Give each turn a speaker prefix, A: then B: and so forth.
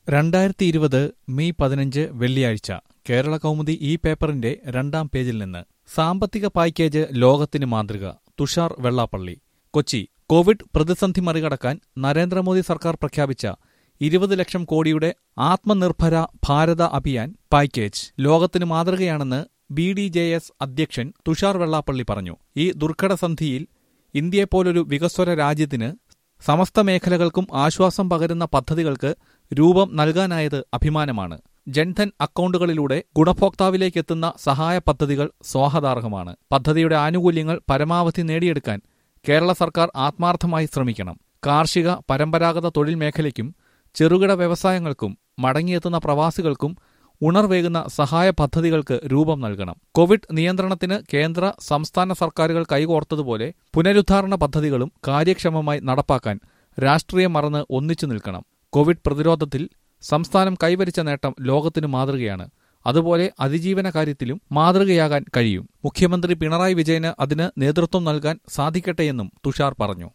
A: രണ്ടായിരത്തി ഇരുപത് മെയ് പതിനഞ്ച് വെള്ളിയാഴ്ച കേരള കൗമുദി ഈ പേപ്പറിന്റെ രണ്ടാം പേജിൽ നിന്ന് സാമ്പത്തിക പാക്കേജ് ലോകത്തിന് മാതൃക തുഷാർ വെള്ളാപ്പള്ളി കൊച്ചി കോവിഡ് പ്രതിസന്ധി മറികടക്കാൻ നരേന്ദ്രമോദി സർക്കാർ പ്രഖ്യാപിച്ച ഇരുപത് ലക്ഷം കോടിയുടെ ആത്മനിർഭര ഭാരത അഭിയാൻ പാക്കേജ് ലോകത്തിന് മാതൃകയാണെന്ന് ബി ഡി ജെ എസ് അധ്യക്ഷൻ തുഷാർ വെള്ളാപ്പള്ളി പറഞ്ഞു ഈ ദുർഘടസന്ധിയിൽ ഇന്ത്യയെപ്പോലൊരു വികസ്വര രാജ്യത്തിന് സമസ്ത മേഖലകൾക്കും ആശ്വാസം പകരുന്ന പദ്ധതികൾക്ക് രൂപം നൽകാനായത് അഭിമാനമാണ് ജൻധൻ അക്കൗണ്ടുകളിലൂടെ ഗുണഭോക്താവിലേക്കെത്തുന്ന സഹായ പദ്ധതികൾ സ്വാഗതാർഹമാണ് പദ്ധതിയുടെ ആനുകൂല്യങ്ങൾ പരമാവധി നേടിയെടുക്കാൻ കേരള സർക്കാർ ആത്മാർത്ഥമായി ശ്രമിക്കണം കാർഷിക പരമ്പരാഗത തൊഴിൽ മേഖലയ്ക്കും ചെറുകിട വ്യവസായങ്ങൾക്കും മടങ്ങിയെത്തുന്ന പ്രവാസികൾക്കും ഉണർവേകുന്ന സഹായ പദ്ധതികൾക്ക് രൂപം നൽകണം കോവിഡ് നിയന്ത്രണത്തിന് കേന്ദ്ര സംസ്ഥാന സർക്കാരുകൾ കൈകോർത്തതുപോലെ പുനരുദ്ധാരണ പദ്ധതികളും കാര്യക്ഷമമായി നടപ്പാക്കാൻ രാഷ്ട്രീയം മറന്ന് ഒന്നിച്ചു നിൽക്കണം കോവിഡ് പ്രതിരോധത്തിൽ സംസ്ഥാനം കൈവരിച്ച നേട്ടം ലോകത്തിന് മാതൃകയാണ് അതുപോലെ അതിജീവന കാര്യത്തിലും മാതൃകയാകാൻ കഴിയും മുഖ്യമന്ത്രി പിണറായി വിജയന് അതിന് നേതൃത്വം നൽകാൻ സാധിക്കട്ടെയെന്നും തുഷാർ പറഞ്ഞു